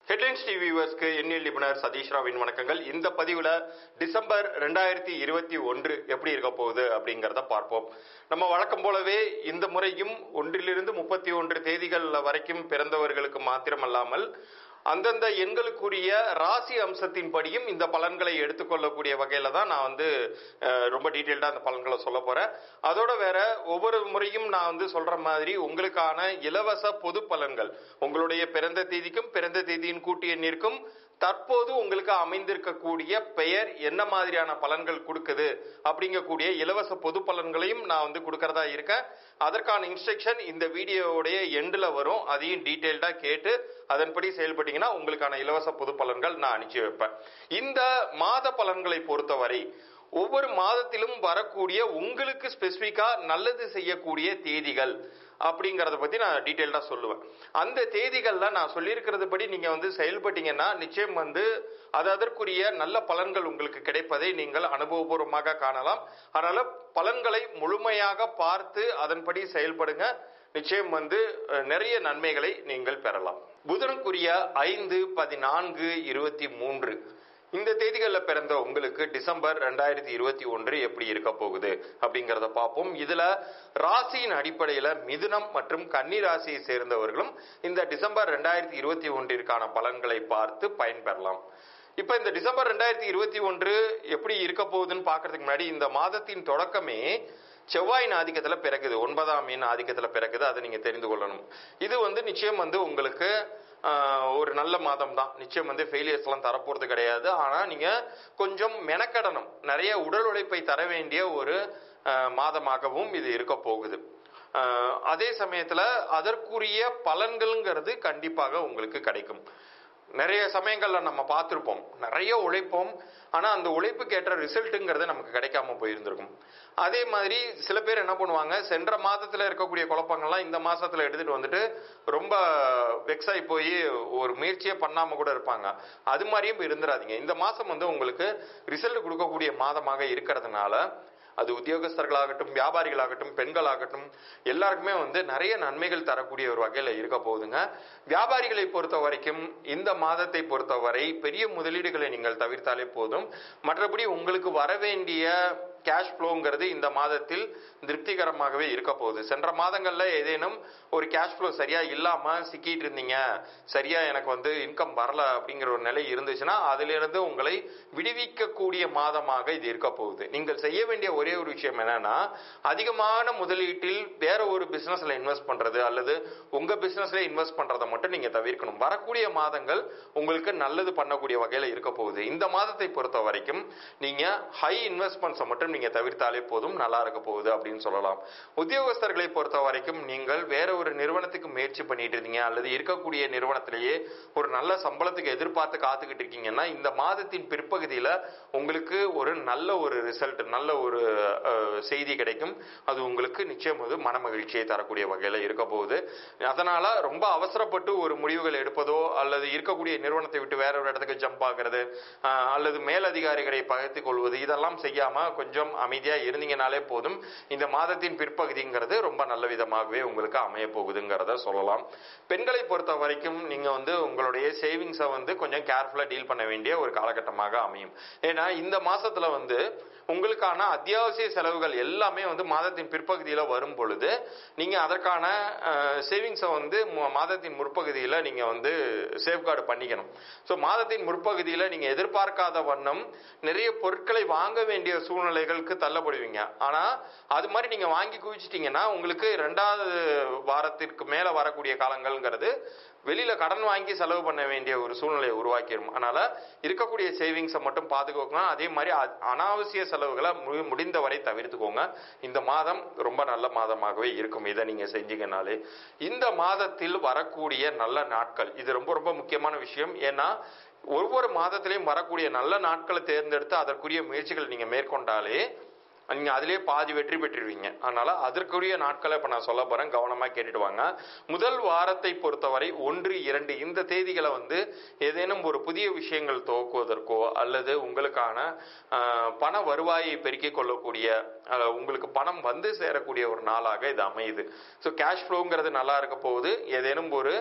headlines TV வியூவர்ஸ்க்கு எண்ணியல் நிபுணர் சதீஷ் ராவின் வணக்கங்கள் இந்த பதிவுல டிசம்பர் ரெண்டாயிரத்தி இருபத்தி ஒன்று எப்படி இருக்க போகுது அப்படிங்கறத பார்ப்போம் நம்ம வழக்கம் போலவே இந்த முறையும் ஒன்றிலிருந்து முப்பத்தி ஒன்று தேதிகள் வரைக்கும் பிறந்தவர்களுக்கு மாத்திரமல்லாமல் அந்தந்த எண்களுக்குரிய ராசி அம்சத்தின்படியும் இந்த பலன்களை எடுத்துக்கொள்ளக்கூடிய வகையில தான் நான் வந்து அஹ், ரொம்ப டீட்டெயில்டா அந்த பலன்களை சொல்ல போறேன் அதோட வேற ஒவ்வொரு முறையும் நான் வந்து சொல்ற மாதிரி உங்களுக்கான இலவச பொது பலன்கள் உங்களுடைய பிறந்த தேதிக்கும் பிறந்த தேதியின் கூட்டு எண்ணிற்கும் தற்போது உங்களுக்கு அமைந்திருக்கக்கூடிய பெயர் என்ன மாதிரியான பலன்கள் கொடுக்குது அப்படிங்கக்கூடிய இலவச பொது பலன்களையும் நான் வந்து கொடுக்கறதா இருக்கேன் அதற்கான இன்ஸ்ட்ரக்ஷன் இந்த வீடியோவுடைய எண்டில் வரும் அதையும் டீட்டெயில்டா கேட்டு அதன்படி செயல்பட்டீங்கன்னா உங்களுக்கான இலவச பொது பலன்கள் நான் அனுப்பிச்சு வைப்பேன் இந்த மாத பலன்களை பொறுத்தவரை ஒவ்வொரு மாதத்திலும் வரக்கூடிய உங்களுக்கு ஸ்பெசிஃபிக்கா நல்லது செய்யக்கூடிய தேதிகள் அப்படிங்கறத பத்தி நான் டீட்டெயில்டா சொல்லுவேன் அந்த தேதிகள்ல நான் சொல்லியிருக்கிறது படி நீங்க வந்து செயல்பட்டீங்கன்னா நிச்சயம் வந்து அது அதற்குரிய நல்ல பலன்கள் உங்களுக்கு கிடைப்பதை நீங்கள் அனுபவபூர்வமாக காணலாம் அதனால பலன்களை முழுமையாக பார்த்து அதன்படி செயல்படுங்க நிச்சயம் வந்து அஹ், நிறைய நன்மைகளை நீங்கள் பெறலாம் புதனுக்குரிய ஐந்து பதினான்கு இருபத்தி மூன்று இந்த தேதிகளில் பிறந்த உங்களுக்கு டிசம்பர் ரெண்டாயிரத்தி இருபத்தி ஒன்று எப்படி இருக்க போகுது அப்படிங்கறத பார்ப்போம் இதுல ராசியின் அடிப்படையில மிதுனம் மற்றும் கன்னி ராசியை சேர்ந்தவர்களும் இந்த டிசம்பர் ரெண்டாயிரத்தி இருபத்தி ஒன்றிற்கான பலன்களை பார்த்து பயன்பெறலாம் இப்ப இந்த டிசம்பர் ரெண்டாயிரத்தி இருபத்தி ஒன்று எப்படி இருக்க போகுதுன்னு பாக்குறதுக்கு முன்னாடி இந்த மாதத்தின் தொடக்கமே செவ்வாயின் ஆதிக்கத்துல பிறக்குது ஒன்பதாம் எண் ஆதிக்கத்துல பிறக்குது அதை நீங்க தெரிந்து கொள்ளணும் இது வந்து நிச்சயம் வந்து உங்களுக்கு ஆஹ், ஒரு நல்ல மாதம் தான் நிச்சயம் வந்து ஃபெயிலியர்ஸ் எல்லாம் தரப்போறது கிடையாது ஆனா நீங்க கொஞ்சம் மெனக்கடணும் நிறைய உடல் உழைப்பை தர வேண்டிய ஒரு ஆஹ், மாதமாகவும் இது இருக்க போகுது ஆஹ், அதே சமயத்துல அதற்குரிய பலன்கள்ங்கிறது கண்டிப்பாக உங்களுக்கு கிடைக்கும் நிறைய சமயங்கள்ல நம்ம பார்த்திருப்போம் நிறைய உழைப்போம் ஆனா அந்த உழைப்புக்கு ஏற்ற ரிசல்ட்டுங்கிறது நமக்கு கிடைக்காம போயிருந்திருக்கும் அதே மாதிரி சில பேர் என்ன பண்ணுவாங்க சென்ற மாதத்துல இருக்கக்கூடிய குழப்பங்கள்லாம் இந்த மாசத்துல எடுத்துட்டு வந்துட்டு ரொம்ப வெக்ஸ் ஆகி போய் ஒரு முயற்சியே பண்ணாம கூட இருப்பாங்க அது மாதிரியும் இருந்துடாதீங்க இந்த மாசம் வந்து உங்களுக்கு ரிசல்ட் கொடுக்கக்கூடிய மாதமாக இருக்கிறதுனால அது உத்தியோகஸ்தர்களாகட்டும் வியாபாரிகளாகட்டும் பெண்களாகட்டும் எல்லாருக்குமே வந்து நிறைய நன்மைகள் தரக்கூடிய ஒரு வகையில இருக்க போகுதுங்க வியாபாரிகளை பொறுத்த வரைக்கும் இந்த மாதத்தை பொறுத்தவரை பெரிய முதலீடுகளை நீங்கள் தவிர்த்தாலே போதும் மற்றபடி உங்களுக்கு வர வேண்டிய கேஷ் ஃப்ளோங்கிறது இந்த மாதத்தில் திருப்திகரமாகவே இருக்க போகுது சென்ற மாதங்கள்ல ஏதேனும் ஒரு கேஷ் ஃப்ளோ சரியா இல்லாம சிக்கிட்டு இருந்தீங்க சரியா எனக்கு வந்து இன்கம் வரல அப்படிங்கிற ஒரு நிலை இருந்துச்சுன்னா அதிலிருந்து உங்களை விடுவிக்கக்கூடிய மாதமாக இது இருக்க போகுது நீங்கள் செய்ய வேண்டிய ஒரே ஒரு விஷயம் என்னன்னா அதிகமான முதலீட்டில் வேற ஒரு பிசினஸ்ல இன்வெஸ்ட் பண்றது அல்லது உங்க பிசினஸ்ல இன்வெஸ்ட் பண்றதை மட்டும் நீங்க தவிர்க்கணும் வரக்கூடிய மாதங்கள் உங்களுக்கு நல்லது பண்ணக்கூடிய வகையில இருக்க போகுது இந்த மாதத்தை பொறுத்த வரைக்கும் நீங்க ஹை இன்வெஸ்ட்மெண்ட்ஸை மட்டும் நீங்க தவிர்த்தாலே போதும் நல்லா இருக்க போகுது அப்படின்னு சொல்லலாம் உத்தியோகஸ்தர்களை பொறுத்த வரைக்கும் நீங்கள் வேற ஒரு நிறுவனத்துக்கு முயற்சி பண்ணிட்டு இருந்தீங்க அல்லது இருக்கக்கூடிய நிறுவனத்திலேயே ஒரு நல்ல சம்பளத்துக்கு எதிர்பார்த்து காத்துக்கிட்டு இருக்கீங்கன்னா இந்த மாதத்தின் பிற்பகுதியில உங்களுக்கு ஒரு நல்ல ஒரு ரிசல்ட் நல்ல ஒரு அஹ், செய்தி கிடைக்கும் அது உங்களுக்கு நிச்சயம் வந்து மனமகிழ்ச்சியை தரக்கூடிய வகையில இருக்க போகுது அதனால ரொம்ப அவசரப்பட்டு ஒரு முடிவுகள் எடுப்பதோ அல்லது இருக்கக்கூடிய நிறுவனத்தை விட்டு வேற ஒரு இடத்துக்கு ஜம்ப் ஆகிறது அஹ், அல்லது மேலதிகாரிகளை பகைத்துக் கொள்வது இதெல்லாம் செய்யாம கொஞ்சம் அமைதியா இருந்தீங்கனாலே போதும் இந்த மாதத்தின் பிற்பகுதிங்கிறது ரொம்ப நல்ல விதமாகவே உங்களுக்கு அமைய போகுதுங்கிறத சொல்லலாம் பெண்களை பொறுத்த வரைக்கும் நீங்க வந்து உங்களுடைய சேவிங்ஸை வந்து கொஞ்சம் கேர்ஃபுல்லா டீல் பண்ண வேண்டிய ஒரு காலகட்டமாக அமையும் ஏன்னா இந்த மாசத்துல வந்து உங்களுக்கான அத்தியாவசிய செலவுகள் எல்லாமே வந்து மாதத்தின் பிற்பகுதியில வரும் பொழுது நீங்க அதற்கான சேவிங்ஸை வந்து மு- மாதத்தின் முற்பகுதியில நீங்க வந்து சேஃப்கார்டு பண்ணிக்கணும் ஸோ மாதத்தின் முற்பகுதியில நீங்க எதிர்பார்க்காத வண்ணம் நிறைய பொருட்களை வாங்க வேண்டிய சூழ்நிலைகளுக்கு தள்ளப்படுவீங்க ஆனா அது மாதிரி நீங்க வாங்கி குவிச்சிட்டீங்கன்னா உங்களுக்கு ரெண்டாவது வாரத்திற்கு மேல வரக்கூடிய காலங்கள்ங்கிறது வெளியில கடன் வாங்கி செலவு பண்ண வேண்டிய ஒரு சூழ்நிலையை உருவாக்கிடும் அதனால இருக்கக்கூடிய சேவிங்ஸை மட்டும் பாதுகாக்கணும் அதே மாதிரி அ- அனாவசிய செலவுகளை மு- முடிந்தவரை தவிர்த்துக்கோங்க இந்த மாதம் ரொம்ப நல்ல மாதமாகவே இருக்கும் இதை நீங்க செஞ்சீங்கனாலே இந்த மாதத்தில் வரக்கூடிய நல்ல நாட்கள் இது ரொம்ப ரொம்ப முக்கியமான விஷயம் ஏன்னா ஒவ்வொரு மாதத்திலையும் வரக்கூடிய நல்ல நாட்களை தேர்ந்தெடுத்து அதற்குரிய முயற்சிகள் நீங்க மேற்கொண்டாலே நீங்க அதிலே பாதி வெற்றி பெற்றுருவீங்க அதனால அதற்குரிய நாட்களை இப்ப நான் சொல்ல போறேன் கவனமா கேட்டுட்டு வாங்க முதல் வாரத்தை பொறுத்தவரை ஒன்று இரண்டு இந்த தேதிகளை வந்து ஏதேனும் ஒரு புதிய விஷயங்கள் துவக்குவதற்கோ அல்லது உங்களுக்கான ஆஹ், பண வருவாயை பெருக்கிக் கொள்ளக்கூடிய அஹ், உங்களுக்கு பணம் வந்து சேரக்கூடிய ஒரு நாளாக இது அமையுது ஸோ கேஷ் ஃப்ளோங்கிறது நல்லா இருக்க போகுது ஏதேனும் ஒரு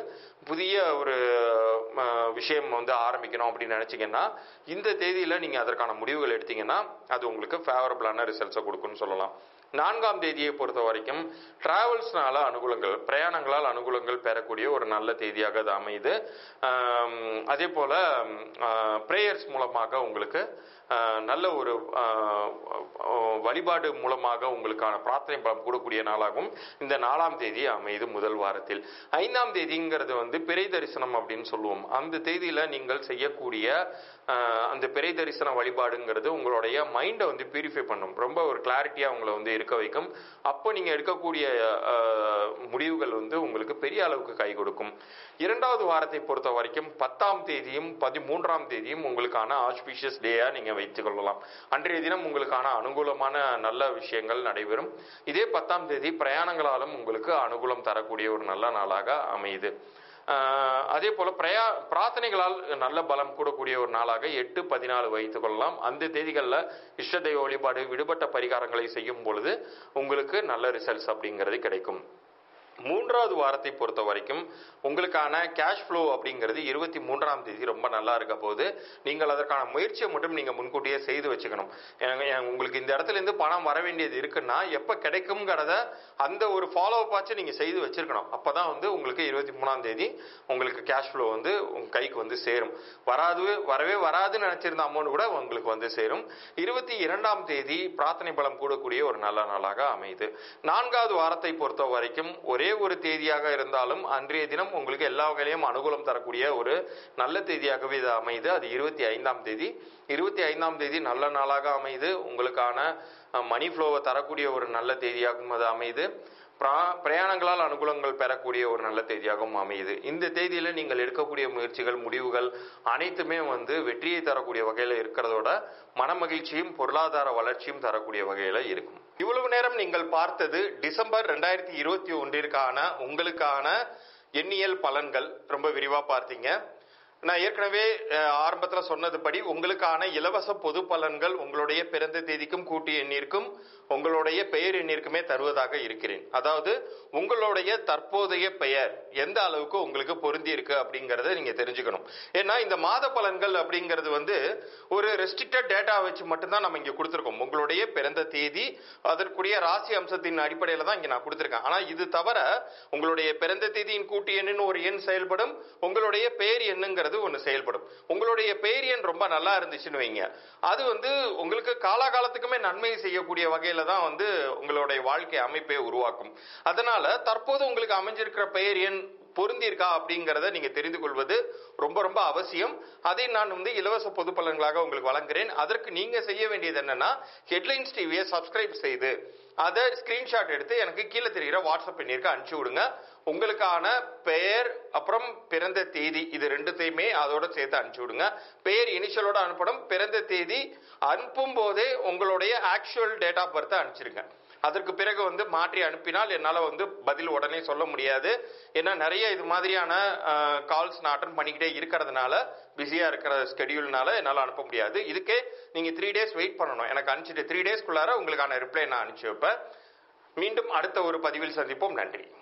புதிய ஒரு அஹ், விஷயம் வந்து ஆரம்பிக்கணும் அப்படின்னு நினைச்சீங்கன்னா இந்த தேதியில நீங்க அதற்கான முடிவுகள் எடுத்தீங்கன்னா அது உங்களுக்கு ஃபேவரபிளான ரிசல்ட்ஸை கொடுக்கும்னு சொல்லலாம் நான்காம் தேதியை பொறுத்த வரைக்கும் டிராவல்ஸ்னால அனுகூலங்கள் பிரயாணங்களால் அனுகூலங்கள் பெறக்கூடிய ஒரு நல்ல தேதியாக அது அமையுது ஆம், அதே போல ப்ரேயர்ஸ் மூலமாக உங்களுக்கு ஆஹ், நல்ல ஒரு ஆஹ், ஆஹ், வழிபாடு மூலமாக உங்களுக்கான பிரார்த்தனை பலம் கூடக்கூடிய நாளாகவும் இந்த நாலாம் தேதி அமையுது முதல் வாரத்தில் ஐந்தாம் தேதிங்கிறது வந்து பிறை தரிசனம் அப்படின்னு சொல்லுவோம் அந்த தேதியில நீங்கள் செய்யக்கூடிய ஆஹ், அந்த பிறை தரிசன வழிபாடுங்கிறது உங்களுடைய மைண்டை வந்து பியூரிஃபை பண்ணும் ரொம்ப ஒரு கிளாரிட்டியா உங்களை வந்து இருக்க வைக்கும் அப்போ நீங்க எடுக்கக்கூடிய ஆஹ், முடிவுகள் வந்து உங்களுக்கு பெரிய அளவுக்கு கை கொடுக்கும் இரண்டாவது வாரத்தை பொறுத்த வரைக்கும் பத்தாம் தேதியும் பதிமூன்றாம் தேதியும் உங்களுக்கான ஆஸ்பிஷியஸ் டேயா நீங்க வைத்துக் கொள்ளலாம் அன்றைய தினம் உங்களுக்கான அனுகூலமான நல்ல விஷயங்கள் நடைபெறும் இதே பத்தாம் தேதி பிரயாணங்களாலும் உங்களுக்கு அனுகூலம் தரக்கூடிய ஒரு நல்ல நாளாக அமையுது ஆஹ் அதே போல பிரயா பிரார்த்தனைகளால் நல்ல பலம் கூடக்கூடிய ஒரு நாளாக எட்டு பதினாலு வைத்துக் கொள்ளலாம் அந்த தேதிகளில் இஷ்ட தெய்வ வழிபாடு விடுபட்ட பரிகாரங்களை செய்யும் பொழுது உங்களுக்கு நல்ல ரிசல்ட்ஸ் அப்படிங்கிறது கிடைக்கும் மூன்றாவது வாரத்தை பொறுத்த வரைக்கும் உங்களுக்கான கேஷ் ஃப்ளோ அப்படிங்கிறது இருபத்தி மூன்றாம் தேதி ரொம்ப நல்லா இருக்க போது நீங்கள் அதற்கான முயற்சியை மட்டும் நீங்க முன்கூட்டியே செய்து வச்சுக்கணும் ஏங்க, ஏங்க, உங்களுக்கு இந்த இடத்துல இருந்து பணம் வர வேண்டியது இருக்குன்னா எப்ப கிடைக்குங்கிறத அந்த ஒரு ஃபாலோ அப்பாச்சும் நீங்க செய்து வச்சிருக்கணும் அப்பதான் வந்து உங்களுக்கு இருபத்தி மூணாம் தேதி உங்களுக்கு கேஷ் ஃப்ளோ வந்து உங்க கைக்கு வந்து சேரும் வராது வரவே வராதுன்னு நினைச்சிருந்த அமௌண்ட் கூட உங்களுக்கு வந்து சேரும் இருபத்தி இரண்டாம் தேதி பிரார்த்தனை பலம் கூடக்கூடிய ஒரு நல்ல நாளாக அமையுது நான்காவது வாரத்தை பொறுத்த வரைக்கும் ஒரே ஒரு தேதியாக இருந்தாலும் அன்றைய தினம் உங்களுக்கு எல்லா வகையிலையும் அனுகூலம் தரக்கூடிய ஒரு நல்ல தேதியாகவே இது அமையுது அது இருபத்தி ஐந்தாம் தேதி இருபத்தி ஐந்தாம் தேதி நல்ல நாளாக அமையுது உங்களுக்கான மணி ஃப்ளோவை தரக்கூடிய ஒரு நல்ல தேதியாகவும் அது அமையுது பிரா- பிரயாணங்களால் அனுகூலங்கள் பெறக்கூடிய ஒரு நல்ல தேதியாகவும் அமையுது இந்த தேதியில நீங்கள் எடுக்கக்கூடிய முயற்சிகள் முடிவுகள் அனைத்துமே வந்து வெற்றியை தரக்கூடிய வகையில இருக்கிறதோட மனமகிழ்ச்சியும் பொருளாதார வளர்ச்சியும் தரக்கூடிய வகையில இருக்கும் இவ்வளவு நேரம் நீங்கள் பார்த்தது டிசம்பர் ரெண்டாயிரத்தி இருபத்தி ஒன்றிற்கான உங்களுக்கான எண்ணியல் பலன்கள் ரொம்ப விரிவா பார்த்தீங்க நான் ஏற்கனவே அஹ், ஆரம்பத்துல சொன்னதுபடி உங்களுக்கான இலவச பொது பலன்கள் உங்களுடைய பிறந்த தேதிக்கும் கூட்டு எண்ணிற்கும் உங்களுடைய பெயர் எண்ணிற்குமே தருவதாக இருக்கிறேன் அதாவது உங்களுடைய தற்போதைய பெயர் எந்த அளவுக்கு உங்களுக்கு பொருந்தி இருக்கு அப்படிங்கறத நீங்க தெரிஞ்சுக்கணும் ஏன்னா இந்த மாத பலன்கள் அப்படிங்கிறது வந்து ஒரு ரெஸ்ட்ரிக்டட் டேட்டா வச்சு மட்டும்தான் நம்ம இங்க கொடுத்துருக்கோம் உங்களுடைய பிறந்த தேதி அதற்குரிய ராசி அம்சத்தின் அடிப்படையில தான் இங்க நான் கொடுத்துருக்கேன் ஆனா இது தவிர உங்களுடைய பிறந்த தேதியின் கூட்டு எண்ணுன்னு ஒரு எண் செயல்படும் உங்களுடைய பெயர் எண்ணுங்கிறது ஒன்று செயல்படும் உங்களுடைய பெயர் எண் ரொம்ப நல்லா இருந்துச்சுன்னு வைங்க அது வந்து உங்களுக்கு காலாகாலத்துக்குமே நன்மை செய்யக்கூடிய வகையில தான் வந்து உங்களுடைய வாழ்க்கை அமைப்பை உருவாக்கும் அதனால தற்போது உங்களுக்கு அமைஞ்சிருக்கிற பெயர் எண் பொருந்தி இருக்கா அப்படிங்கறத நீங்க தெரிந்து கொள்வது ரொம்ப ரொம்ப அவசியம் அதை நான் வந்து இலவச பொது பலன்களாக உங்களுக்கு வழங்குகிறேன் அதற்கு நீங்க செய்ய வேண்டியது என்னன்னா ஹெட்லைன்ஸ் டிவியை சப்ஸ்கிரைப் செய்து அதை ஸ்கிரீன்ஷாட் எடுத்து எனக்கு கீழே தெரிகிற வாட்ஸ்அப் எண்ணிற்கு அனுப்பிச்சு விடுங்க உங்களுக்கான பெயர் அப்புறம் பிறந்த தேதி இது ரெண்டுத்தையுமே அதோட சேர்த்து அனுப்பிச்சு விடுங்க பெயர் இனிஷியலோட அனுப்பணும் பிறந்த தேதி அனுப்பும் போதே உங்களுடைய ஆக்சுவல் டேட் ஆஃப் பர்த்தை அனுப்பிச்சிருங்க அதற்கு பிறகு வந்து மாற்றி அனுப்பினால் என்னால் வந்து பதில் உடனே சொல்ல முடியாது ஏன்னா நிறைய இது மாதிரியான கால்ஸ் நான் அட்டன் பண்ணிக்கிட்டே இருக்கிறதுனால பிஸியாக இருக்கிற ஸ்கெடியூல்னால என்னால் அனுப்ப முடியாது இதுக்கே நீங்கள் த்ரீ டேஸ் வெயிட் பண்ணணும் எனக்கு அனுப்பிச்சிட்டு த்ரீ டேஸ்க்குள்ளார உங்களுக்கான ரிப்ளை நான் அனுப்பிச்சு வைப்பேன் மீண்டும் அடுத்த ஒரு பதிவில் சந்திப்போம் நன்றி